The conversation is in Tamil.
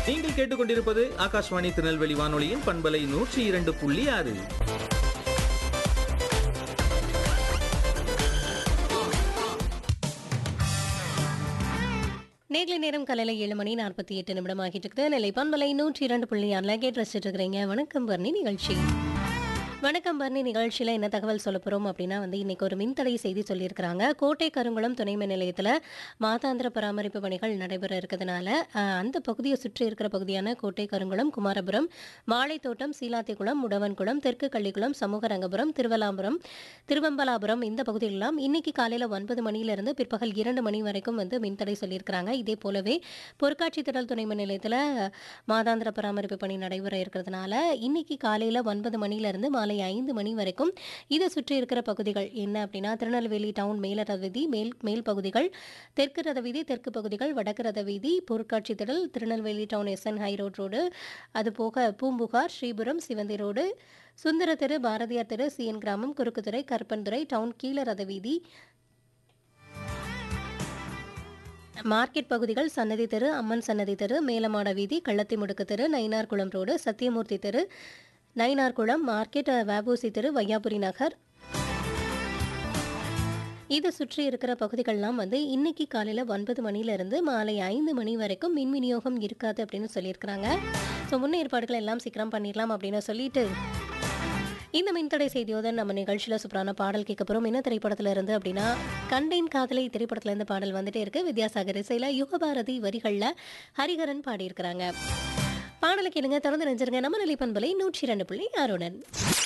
நீங்கள் கேட்டுக்கொண்டிருப்பது ஆகாஷ்வாணி திருநெல்வேலி வானொலியின் பண்பலை நூற்றி இரண்டு புள்ளி ஆறு நேர்ல நேரம் காலையில் ஏழு மணி நாற்பத்தி எட்டு நிமிடம் ஆகிட்டு இருக்குது நெல்லை பண்பலை நூற்றி இரண்டு புள்ளி ஆறில் கேட்டு ரசிச்சுட்டு இருக்கிறீங்க வணக்கம் பர்ணி நிகழ்ச்சி வணக்கம் பர்ணி நிகழ்ச்சியில் என்ன தகவல் சொல்ல போகிறோம் அப்படின்னா வந்து இன்னைக்கு ஒரு மின்தடை செய்தி சொல்லியிருக்கிறாங்க கோட்டை கருங்குளம் துணை மின் நிலையத்தில் மாதாந்திர பராமரிப்பு பணிகள் நடைபெற இருக்கிறதுனால அஹ், அந்த பகுதியை சுற்றி இருக்கிற பகுதியான கோட்டை கருங்குளம் குமாரபுரம் வாழைத்தோட்டம் சீலாத்திக்குளம் முடவன்குளம் தெற்கு கள்ளிக்குளம் சமூகரங்கபுரம் திருவலாபுரம் திருவம்பலாபுரம் இந்த பகுதிகளெல்லாம் இன்னைக்கு காலையில் ஒன்பது மணியிலிருந்து பிற்பகல் இரண்டு மணி வரைக்கும் வந்து மின்தடை சொல்லியிருக்கிறாங்க இதே போலவே பொருட்காட்சி திடல் துணை மின் நிலையத்தில் மாதாந்திர பராமரிப்பு பணி நடைபெற இருக்கிறதுனால இன்னைக்கு காலையில் ஒன்பது மணியிலிருந்து மாலை ஐந்து மணி வரைக்கும் இதை சுற்றி இருக்கிற பகுதிகள் என்ன அப்படின்னா திருநெல்வேலி டவுன் மேல ரத வீதி மேல் மேல் பகுதிகள் தெற்கு ரத வீதி தெற்கு பகுதிகள் வடக்கு ரத வீதி பொருட்காட்சி திடல் Tirunelveli town SN high road road அது போக பூம்புகார் ஸ்ரீபுரம் சிவந்தி ரோடு சுந்தர தெரு பாரதியார் தெரு சிஎன் கிராமம் குறுக்குத்துறை கருப்பன்துறை டவுன் கீழ ரத வீதி மார்க்கெட் பகுதிகள் சன்னதி தெரு அம்மன் சன்னதி தெரு மேலமாட வீதி கள்ளத்தி முடுக்கு தெரு நயினார்குளம் ரோடு சத்தியமூர்த்தி தெரு நயினார்குளம் மார்க்கெட் வேபூசி தெரு வையாபுரி நகர் இதை சுற்றி இருக்கிற பகுதிகள்லாம் வந்து இன்னைக்கு காலையில் ஒன்பது மணிலேருந்து மாலை ஐந்து மணி வரைக்கும் மின் விநியோகம் இருக்காது அப்படின்னு சொல்லியிருக்கிறாங்க ஸோ முன்னேற்பாடுகள் எல்லாம் சீக்கிரம் பண்ணிடலாம் அப்படின்னு சொல்லிட்டு இந்த மின்தடை செய்தியோட நம்ம நிகழ்ச்சியில் சூப்பரான பாடல் கேட்க போகிறோம் என்ன திரைப்படத்துல இருந்து அப்படின்னா கண்டேன் காதலை திரைப்படத்துல இருந்து பாடல் வந்துட்டே இருக்கு வித்யாசாகர் இசையில் யுகபாரதி வரிகளில் ஹரிஹரன் பாடியிருக்கிறாங்க பாடலை கேளுங்க தொடர்ந்து நினைச்சிருங்க நம்ம நிலைப்பண்பலை நூற்றி இரண்டு புள்ளி ஆறுடன்